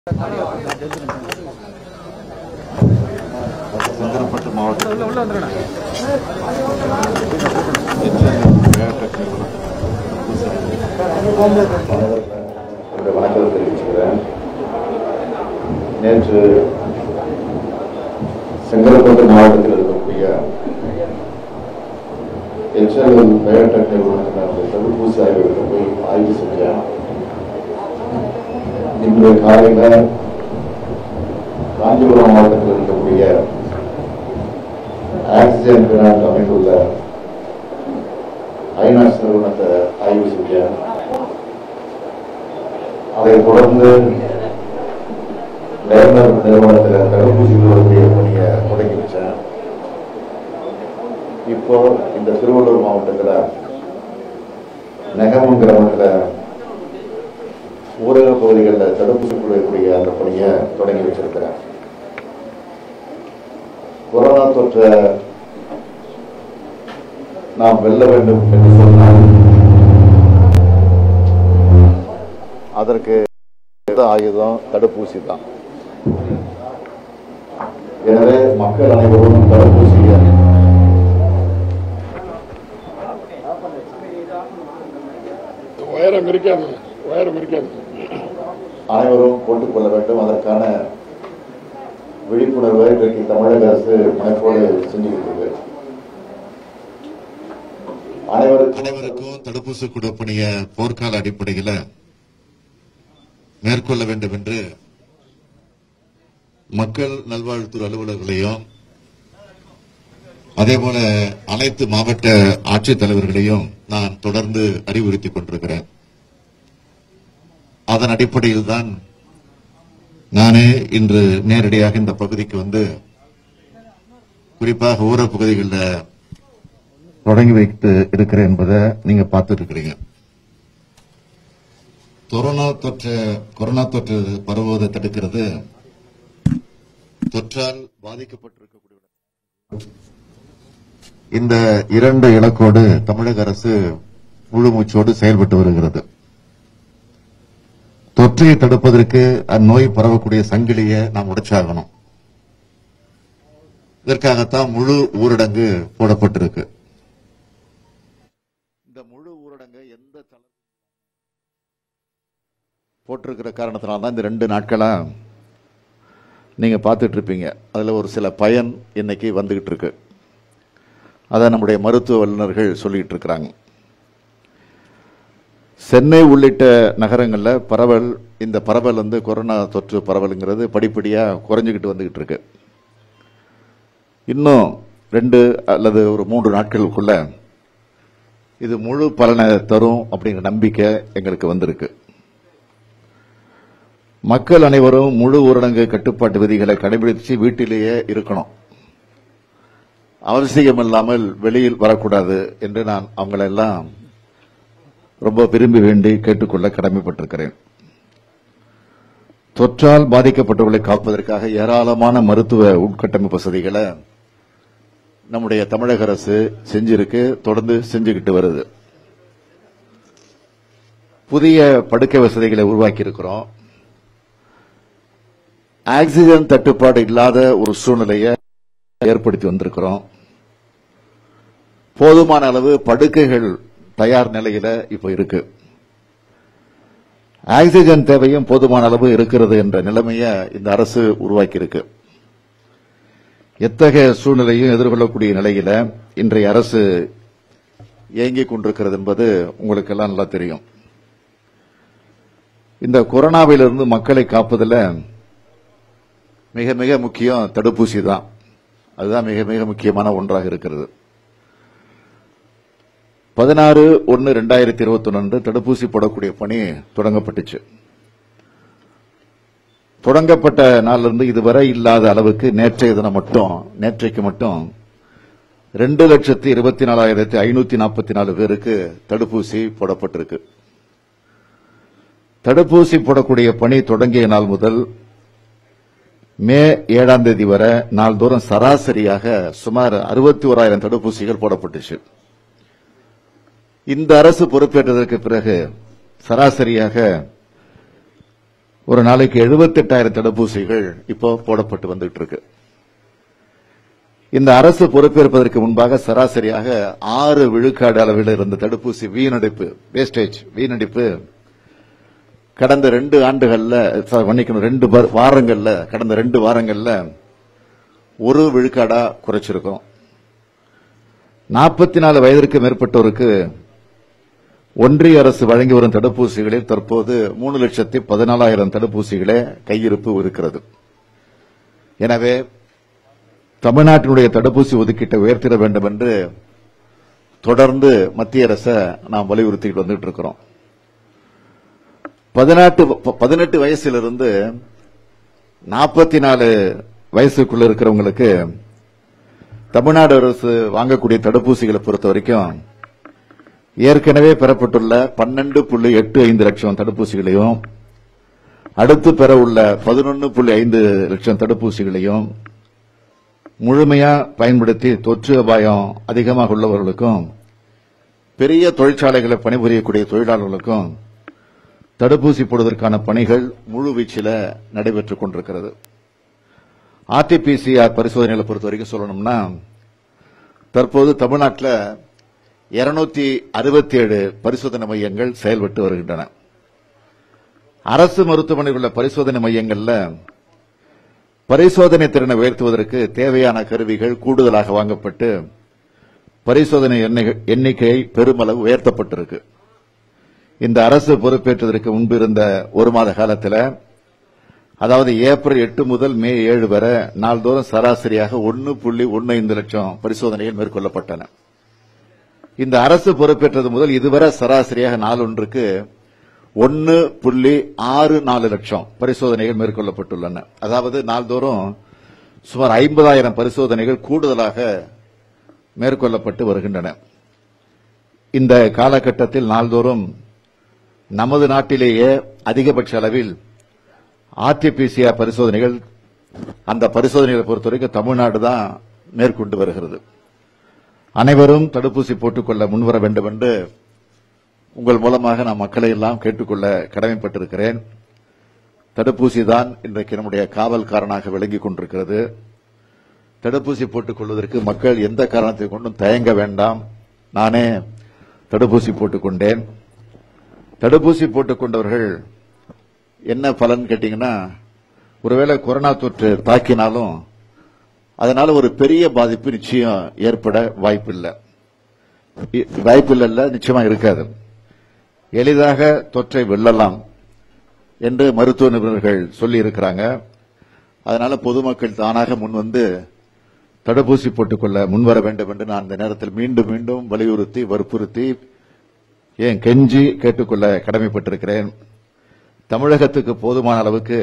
செங்கல்பட்டு மாவட்டத்தில் உள்ள வந்துடுண்ணா என்னுடைய வணக்கத்தை தெரிவிச்சுக்கிறேன் நேற்று செங்கல்பட்டு மாவட்டத்தில் இருக்கக்கூடிய எச்எல்எல் பயோடெக் நிறுவனத்தினுடைய தடுப்பூசி ஆய்வுகளை போய் ஆய்வு செஞ்சேன் இன்று காலையில காஞ்சிபுரம் மாவட்டத்தில் இருக்கக்கூடிய ஆக்சிஜன் பினாட் அமைந்துள்ள ஐநாஸ் நிறுவனத்தை ஆய்வு செஞ்சேன் அதைத் தொடர்ந்து லேர்னர் நிறுவனத்தில் தடுப்பூசி விடுவதற்குரிய பணியை தொடங்கி வச்சேன் இப்போ இந்த திருவள்ளூர் மாவட்டத்தில் நெகமம் கிராமத்தில் ஊரக பகுதிகளில் தடுப்பூசி கொடுக்கக்கூடிய அந்த பணியை தொடங்கி வச்சிருக்கிறேன் கொரோனா தொற்றை நாம் வெல்ல வேண்டும் என்று சொன்னால் அதற்கு எந்த ஆயுதம் தடுப்பூசி தான் எனவே மக்கள் அனைவரும் தடுப்பூசியை உயரம் இருக்காது உயரம் இருக்காது அனைவரும் போட்டுக்கொள்ள வேண்டும் அதற்கான விழிப்புணர்வை இன்றைக்கு தமிழக அரசு முனைப்போடு செஞ்சுக்கிட்டு இருக்கு அனைவருக்கும் அனைவருக்கும் தடுப்பூசி கொடுப்பணிய போர்க்கால அடிப்படையில் மேற்கொள்ள வேண்டும் என்று மக்கள் நல்வாழ்வுத்துறை அலுவலர்களையும் அதேபோல அனைத்து மாவட்ட ஆட்சித்தலைவர்களையும் நான் தொடர்ந்து அறிவுறுத்திக் கொண்டிருக்கிறேன் அதன் அடிப்படையில் தான் நானே இன்று நேரடியாக இந்த பகுதிக்கு வந்து குறிப்பாக ஊர பகுதிகளில் தொடங்கி வைத்து இருக்கிறேன் என்பதை நீங்க பார்த்துட்டு இருக்கிறீங்க கொரோனா தொற்று கொரோனா தொற்று பரவுவதை தடுக்கிறது தொற்றால் பாதிக்கப்பட்டிருக்கக்கூடிய இந்த இரண்டு இலக்கோடு தமிழக அரசு முழு மூச்சோடு செயல்பட்டு வருகிறது தொற்றை தடுப்பதற்கு அந்நோய் பரவக்கூடிய சங்கிலியை நாம் உடைச்சாகணும் இதற்காகத்தான் முழு ஊரடங்கு போடப்பட்டிருக்கு இந்த முழு ஊரடங்கு எந்த தள போட்டிருக்கிற காரணத்தினால தான் இந்த ரெண்டு நாட்களா நீங்க பார்த்துட்டு இருப்பீங்க அதுல ஒரு சில பயன் இன்னைக்கு வந்துகிட்டு இருக்கு அதை நம்முடைய மருத்துவ வல்லுநர்கள் சொல்லிட்டு இருக்கிறாங்க சென்னை உள்ளிட்ட நகரங்களில் பரவல் இந்த பரவல் வந்து கொரோனா தொற்று பரவலுங்கிறது படிப்படியாக குறைஞ்சிக்கிட்டு வந்துகிட்டு இருக்கு இன்னும் ரெண்டு அல்லது ஒரு மூன்று நாட்களுக்குள்ள இது முழு பலனை தரும் அப்படிங்கிற நம்பிக்கை எங்களுக்கு வந்திருக்கு மக்கள் அனைவரும் முழு ஊரடங்கு கட்டுப்பாட்டு விதிகளை கடைபிடிச்சு வீட்டிலேயே இருக்கணும் அவசியம் இல்லாமல் வெளியில் வரக்கூடாது என்று நான் அவங்களெல்லாம் ரொம்ப விரும்பி வேண்டி கேட்டுக்கொள்ள கடமைப்பட்டிருக்கிறேன் தொற்றால் பாதிக்கப்பட்டவர்களை காப்பதற்காக ஏராளமான மருத்துவ உட்கட்டமைப்பு வசதிகளை நம்முடைய தமிழக அரசு செஞ்சிருக்கு தொடர்ந்து செஞ்சுக்கிட்டு வருது புதிய படுக்கை வசதிகளை உருவாக்கி இருக்கிறோம் ஆக்சிஜன் தட்டுப்பாடு இல்லாத ஒரு சூழ்நிலையை ஏற்படுத்தி வந்திருக்கிறோம் போதுமான அளவு படுக்கைகள் தயார் நிலையில இப்ப இருக்கு ஆக்சிஜன் தேவையும் போதுமான அளவு இருக்கிறது என்ற நிலைமையை இந்த அரசு உருவாக்கி இருக்கு எத்தகைய சூழ்நிலையும் எதிர்கொள்ளக்கூடிய நிலையில இன்றைய அரசு இயங்கிக் கொண்டிருக்கிறது என்பது உங்களுக்கு எல்லாம் நல்லா தெரியும் இந்த கொரோனாவிலிருந்து மக்களை காப்பதில் மிக மிக முக்கியம் தடுப்பூசி தான் அதுதான் மிக மிக முக்கியமான ஒன்றாக இருக்கிறது பதினாறு ஒன்னு ரெண்டாயிரத்தி இருபத்தி ஒன்று தடுப்பூசி போடக்கூடிய பணி தொடங்கப்பட்டுச்சு தொடங்கப்பட்ட நாளிலிருந்து இதுவரை இல்லாத அளவுக்கு நேற்றைய தினம் மட்டும் நேற்றைக்கு மட்டும் ரெண்டு லட்சத்தி இருபத்தி நாலாயிரத்தி ஐநூத்தி நாற்பத்தி நாலு பேருக்கு தடுப்பூசி போடப்பட்டிருக்கு தடுப்பூசி போடக்கூடிய பணி தொடங்கிய நாள் முதல் மே ஏழாம் தேதி வரை நாள்தோறும் சராசரியாக சுமார் அறுபத்தி ஓராயிரம் தடுப்பூசிகள் போடப்பட்டுச்சு இந்த அரசு பொறுப்பேற்றதற்கு பிறகு சராசரியாக ஒரு நாளைக்கு எழுபத்தெட்டாயிரம் தடுப்பூசிகள் இப்போ போடப்பட்டு வந்துட்டு இருக்கு இந்த அரசு பொறுப்பேற்பதற்கு முன்பாக சராசரியாக ஆறு விழுக்காடு அளவில் இருந்த தடுப்பூசி வீணடிப்பு வேஸ்டேஜ் வீணடிப்பு கடந்த ரெண்டு ஆண்டுகள்ல sorry, மன்னிக்கணும் ரெண்டு வார- வாரங்கள்ல கடந்த ரெண்டு வாரங்கள்ல ஒரு விழுக்காடா குறைச்சிருக்கோம் நாற்பத்தி நாலு வயதிற்கு மேற்பட்டோருக்கு ஒன்றிய அரசு வழங்கி வரும் தடுப்பூசிகளில் தற்போது மூணு லட்சத்தி பதினாலாயிரம் தடுப்பூசிகளே கையிருப்பு இருக்கிறது எனவே தமிழ்நாட்டினுடைய தடுப்பூசி ஒதுக்கீட்டை உயர்த்திட வேண்டும் என்று தொடர்ந்து மத்திய அரசை நாம் வலியுறுத்திட்டு வந்துட்டு இருக்கிறோம் பதினெட்டு பதினெட்டு வயசிலிருந்து நாற்பத்தி நாலு வயசுக்குள்ள இருக்கிறவங்களுக்கு தமிழ்நாடு அரசு வாங்கக்கூடிய தடுப்பூசிகளை பொறுத்த வரைக்கும் ஏற்கனவே பெறப்பட்டுள்ள பன்னெண்டு புள்ளி எட்டு ஐந்து லட்சம் தடுப்பூசிகளையும் அடுத்து பெற உள்ள பதினொன்று புள்ளி ஐந்து லட்சம் தடுப்பூசிகளையும் முழுமையா பயன்படுத்தி தொற்று அபாயம் அதிகமாக உள்ளவர்களுக்கும் பெரிய தொழிற்சாலைகளை பணிபுரியக்கூடிய தொழிலாளர்களுக்கும் தடுப்பூசி போடுவதற்கான பணிகள் முழு வீச்சில் நடைபெற்றுக் கொண்டிருக்கிறது ஆர்டிபிசிஆர் பரிசோதனைகளை பொறுத்த வரைக்கும் சொல்லணும்னா தற்போது தமிழ்நாட்டில் இருநூத்தி அறுபத்தி ஏழு பரிசோதனை மையங்கள் செயல்பட்டு வருகின்றன அரசு மருத்துவமனையில் உள்ள பரிசோதனை மையங்கள்ல பரிசோதனை திறனை உயர்த்துவதற்கு தேவையான கருவிகள் கூடுதலாக வாங்கப்பட்டு பரிசோதனை எண்ணெய்- எண்ணிக்கை பெருமளவு உயர்த்தப்பட்டிருக்கு இந்த அரசு பொறுப்பேற்றதற்கு முன்பு இருந்த ஒரு மாத காலத்தில் அதாவது ஏப்ரல் எட்டு முதல் மே ஏழு வரை நாள்தோறும் சராசரியாக ஒன்னு புள்ளி ஒன்னு ஐந்து லட்சம் பரிசோதனைகள் மேற்கொள்ளப்பட்டன இந்த அரசு பொறுப்பேற்றது முதல் இதுவரை சராசரியாக நாளொன்றுக்கு ஒன்னு புள்ளி ஆறு நாலு லட்சம் பரிசோதனைகள் மேற்கொள்ளப்பட்டுள்ளன அதாவது நாள்தோறும் சுமார் ஐம்பதாயிரம் பரிசோதனைகள் கூடுதலாக மேற்கொள்ளப்பட்டு வருகின்றன இந்த காலகட்டத்தில் நாள்தோறும் நமது நாட்டிலேயே அதிகபட்ச அளவில் ஆர்டிபிசிஆர் பரிசோதனைகள் அந்த பரிசோதனைகளை பொறுத்தவரைக்கும் தமிழ்நாடு தான் மேற்கொண்டு வருகிறது அனைவரும் தடுப்பூசி போட்டுக்கொள்ள முன்வர வேண்டும் என்று உங்கள் மூலமாக நான் மக்களை எல்லாம் கேட்டுக்கொள்ள கடமைப்பட்டிருக்கிறேன் தடுப்பூசி தான் இன்றைக்கு நம்முடைய காவல்காரனாக விளங்கிக் கொண்டிருக்கிறது தடுப்பூசி போட்டுக் கொள்வதற்கு மக்கள் எந்த காரணத்தை கொண்டும் தயங்க வேண்டாம் நானே தடுப்பூசி போட்டுக் கொண்டேன் தடுப்பூசி போட்டுக் கொண்டவர்கள் என்ன பலன் கேட்டீங்கன்னா ஒருவேளை கொரோனா தொற்று தாக்கினாலும் அதனால ஒரு பெரிய பாதிப்பு நிச்சயம் ஏற்பட வாய்ப்பில்லை இ- வாய்ப்பில்லை நிச்சயமா இருக்காது எளிதாக தொற்றை வெல்லலாம் என்று மருத்துவ நிபுணர்கள் சொல்லி இருக்கிறாங்க அதனால பொதுமக்கள் தானாக முன்வந்து தடுப்பூசி போட்டுக்கொள்ள முன்வர வேண்டும் என்று நான் இந்த நேரத்தில் மீண்டும் மீண்டும் வலியுறுத்தி வற்புறுத்தி ஏன் கெஞ்சி கேட்டுக்கொள்ள கடமைப்பட்டிருக்கிறேன் தமிழகத்துக்கு போதுமான அளவுக்கு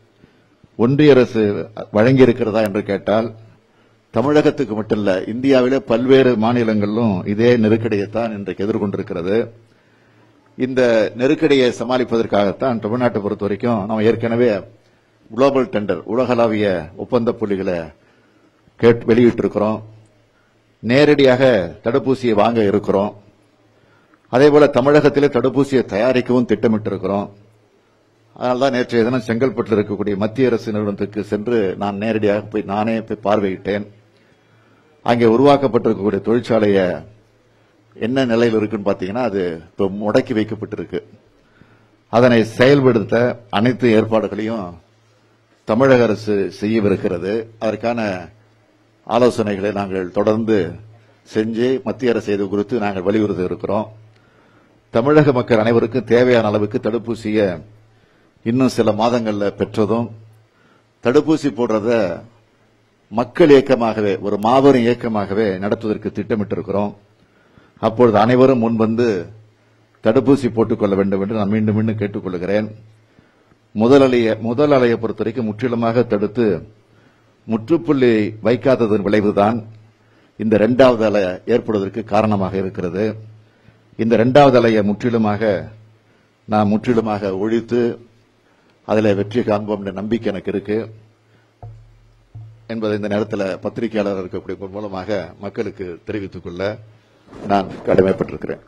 ஒன்றிய அரசு வழங்கியிருக்கிறதா என்று கேட்டால் தமிழகத்துக்கு மட்டுமல்ல இந்தியாவிலே பல்வேறு மாநிலங்களிலும் இதே நெருக்கடியைத்தான் இன்றைக்கு எதிர்கொண்டிருக்கிறது இந்த நெருக்கடியை சமாளிப்பதற்காகத்தான் தமிழ்நாட்டை பொறுத்த வரைக்கும் நாம் ஏற்கனவே குளோபல் டெண்டர் உலகளாவிய ஒப்பந்த புள்ளிகளை கேட்டு வெளியிட்டிருக்கிறோம் நேரடியாக தடுப்பூசியை வாங்க இருக்கிறோம் அதேபோல தமிழகத்திலே தடுப்பூசியை தயாரிக்கவும் திட்டமிட்டிருக்கிறோம் அதனால்தான் நேற்றைய தினம் செங்கல்பட்டில் இருக்கக்கூடிய மத்திய அரசு நிறுவனத்துக்கு சென்று நான் நேரடியாக போய் நானே போய் பார்வையிட்டேன் அங்கே உருவாக்கப்பட்டிருக்கக்கூடிய தொழிற்சாலையை என்ன நிலையில் இருக்குன்னு பார்த்தீங்கன்னா அது இப்போ முடக்கி வைக்கப்பட்டிருக்கு அதனை செயல்படுத்த அனைத்து ஏற்பாடுகளையும் தமிழக அரசு செய்யவிருக்கிறது அதற்கான ஆலோசனைகளை நாங்கள் தொடர்ந்து செஞ்சு மத்திய அரசு இது குறித்து நாங்கள் வலியுறுத்த இருக்கிறோம் தமிழக மக்கள் அனைவருக்கும் தேவையான அளவுக்கு தடுப்பூசியை இன்னும் சில மாதங்கள்ல பெற்றதும் தடுப்பூசி போடுறத மக்கள் இயக்கமாகவே ஒரு மாபெரும் இயக்கமாகவே நடத்துவதற்கு திட்டமிட்டிருக்கிறோம் அப்பொழுது அனைவரும் முன்வந்து தடுப்பூசி போட்டுக்கொள்ள வேண்டும் என்று நான் மீண்டும் மீண்டும் கேட்டுக்கொள்கிறேன் முதல் அலைய முதல் அலையை பொறுத்த வரைக்கும் முற்றிலுமாக தடுத்து முற்றுப்புள்ளி வைக்காததன் விளைவுதான் இந்த இரண்டாவது அலை ஏற்படுவதற்கு காரணமாக இருக்கிறது இந்த இரண்டாவது அலையை முற்றிலுமாக நாம் முற்றிலுமாக ஒழித்து அதில் வெற்றி காண்போம் என்ற நம்பிக்கை எனக்கு இருக்கு என்பதை இந்த நேரத்தில் பத்திரிகையாளர் இருக்கக்கூடிய உங்கள் மூலமாக மக்களுக்கு தெரிவித்துக் கொள்ள நான் கடமைப்பட்டிருக்கிறேன்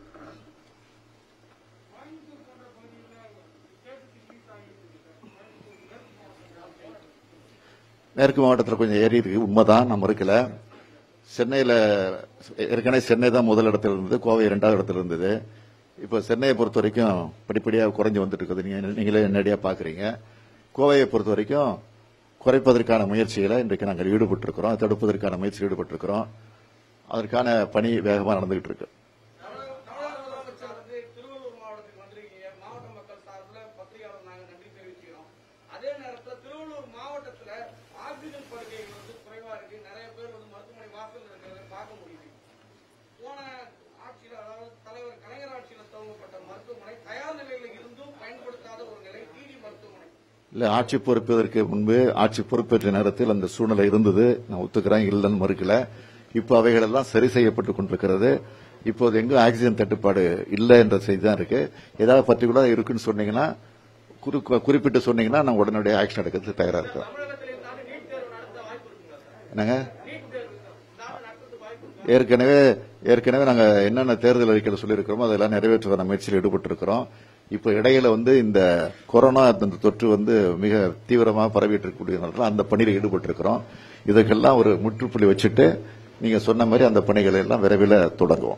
மேற்கு மாவட்டத்தில் கொஞ்சம் ஏறி இருக்கு உண்மைதான் நம்ம இருக்கல சென்னையில் ஏற்கனவே சென்னை தான் முதல் இடத்துல இருந்தது கோவை இரண்டாவது இடத்துல இருந்தது இப்போ சென்னையை பொறுத்த வரைக்கும் படிப்படியாக குறைஞ்சு வந்துட்டு இருக்குது நீங்க நீங்களே நேரடியாக பார்க்குறீங்க கோவையை பொறுத்த வரைக்கும் குறைப்பதற்கான முயற்சிகளை இன்றைக்கு நாங்கள் ஈடுபட்டிருக்கிறோம் தடுப்பதற்கான முயற்சியில் ஈடுபட்டிருக்கிறோம் அதற்கான பணி வேகமாக நடந்துகிட்டு இருக்கு தமிழக முதலமைச்சர் வந்து திருவள்ளூர் மாவட்டத்துக்கு வந்திருக்கீங்க மாவட்ட மக்கள் சார்பில் பத்திரிகையாளர் நாங்கள் நன்றி தெரிவிக்கிறோம் அதே நேரத்தில் திருவள்ளூர் மாவட்டத்தில் ஆக்சிஜன் படுக்கைகள் வந்து குறைவா இருக்கு நிறைய பேர் வந்து மருத்துவமனை வாசல் இருக்கிறத பார்க்க முடியுது போன ஆட்சியில் அதாவது தலைவர் கலைஞர் ஆட்சியில் துவங்கப்பட்ட மருத்துவமனை தயார் நிலையில் இருந்தும் பயன்படுத்தாத ஒரு நிலை டிடி மருத்துவமனை இல்ல ஆட்சி பொறுப்பதற்கு முன்பு ஆட்சி பொறுப்பேற்ற நேரத்தில் அந்த சூழ்நிலை இருந்தது நான் ஒத்துக்கிறேன் இல்லைன்னு மறுக்கல இப்போ அவைகள் எல்லாம் சரி செய்யப்பட்டு கொண்டிருக்கிறது இப்போது எங்கும் ஆக்சிஜன் தட்டுப்பாடு இல்லை என்ற செய்தி தான் இருக்கு ஏதாவது பர்டிகுலர் இருக்குன்னு சொன்னீங்கன்னா குறி- குறிப்பிட்டு சொன்னீங்கன்னா நான் உடனடியாக ஆக்ஷன் எடுக்கிறதுக்கு தயாரா இருக்கோம் தமிழகத்தில் இருந்தாலும் நீட் தேர்வு நடத்த வாய்ப்பு இருக்குங்களா சார் என்னங்க நீட் தேர்வு நாடு நடத்துறதுக்கு வாய்ப்பு இருக்கா ஏற்கனவே ஏற்கனவே நாங்க என்னென்ன தேர்தல் அறிக்கையில் சொல்லியிருக்கிறோமோ அதெல்லாம் நிறைவேற்றுவதான முயற்சியில் ஈடுபட்டிருக்கிறோம் இப்போ இடையில வந்து இந்த கொரோனா இந்த தொற்று வந்து மிக தீவிரமாக பரவிட்டு இருக்கக்கூடியதுனால அந்த பணியில் ஈடுபட்டிருக்கிறோம் இதுக்கெல்லாம் ஒரு முற்றுப்புள்ளி வச்சுட்டு நீங்க சொன்ன மாதிரி அந்த பணிகளை எல்லாம் விரைவில் தொடங்குவோம்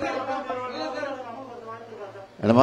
என்னம்மா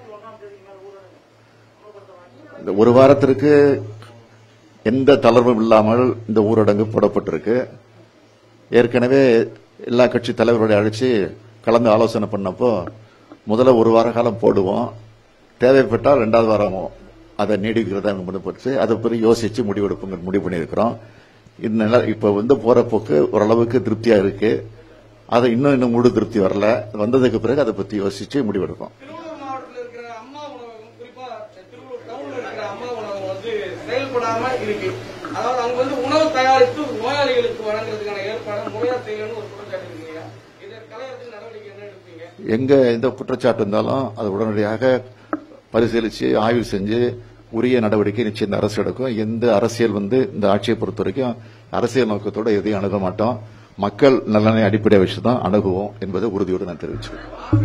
இந்த ஒரு வாரத்திற்கு எந்த தளர்வும் இல்லாமல் இந்த ஊரடங்கு போடப்பட்டிருக்கு ஏற்கனவே எல்லா கட்சி தலைவர்களை அழைச்சு கலந்து ஆலோசனை பண்ணப்போ முதல்ல ஒரு வார காலம் போடுவோம் தேவைப்பட்டால் ரெண்டாவது வாரமும் அதை நீடிக்கிறதா முடிவு அதை பற்றி யோசிச்சு முடிவெடுப்புங்க முடிவு பண்ணியிருக்கிறோம் இதனால இப்ப வந்து போற போக்கு ஓரளவுக்கு திருப்தியா இருக்கு அதை இன்னும் இன்னும் முழு திருப்தி வரல வந்ததுக்கு பிறகு அதை பத்தி யோசிச்சு முடிவெடுப்போம் திருவள்ளூர் மாவட்டத்தில் இருக்கிற அம்மா உணவகம் குறிப்பா திருவள்ளூர் டவுன்ல இருக்கிற அம்மா உணவகம் வந்து செயல்படாம இருக்கு அதாவது அங்க வந்து உணவு தயாரித்து நோயாளிகளுக்கு வழங்குறதுக்கான ஏற்பாடு முறையா செய்யணும்னு ஒரு குற்றச்சாட்டு இருக்கீங்க இதை கலையறதுக்கு நடவடிக்கை என்ன எடுப்பீங்க எங்க எந்த குற்றச்சாட்டு இருந்தாலும் அதை உடனடியாக பரிசீலிச்சு ஆய்வு செஞ்சு உரிய நடவடிக்கை நிச்சயம் இந்த அரசு எடுக்கும் எந்த அரசியல் வந்து இந்த ஆட்சியை பொறுத்த வரைக்கும் அரசியல் நோக்கத்தோட எதையும் அணுக மாட்டோம் மக்கள் நலனை அடிப்படை வச்சு தான் அணுகுவோம் என்பதை உறுதியோடு நான் தெரிவிச்சுக்கிறேன்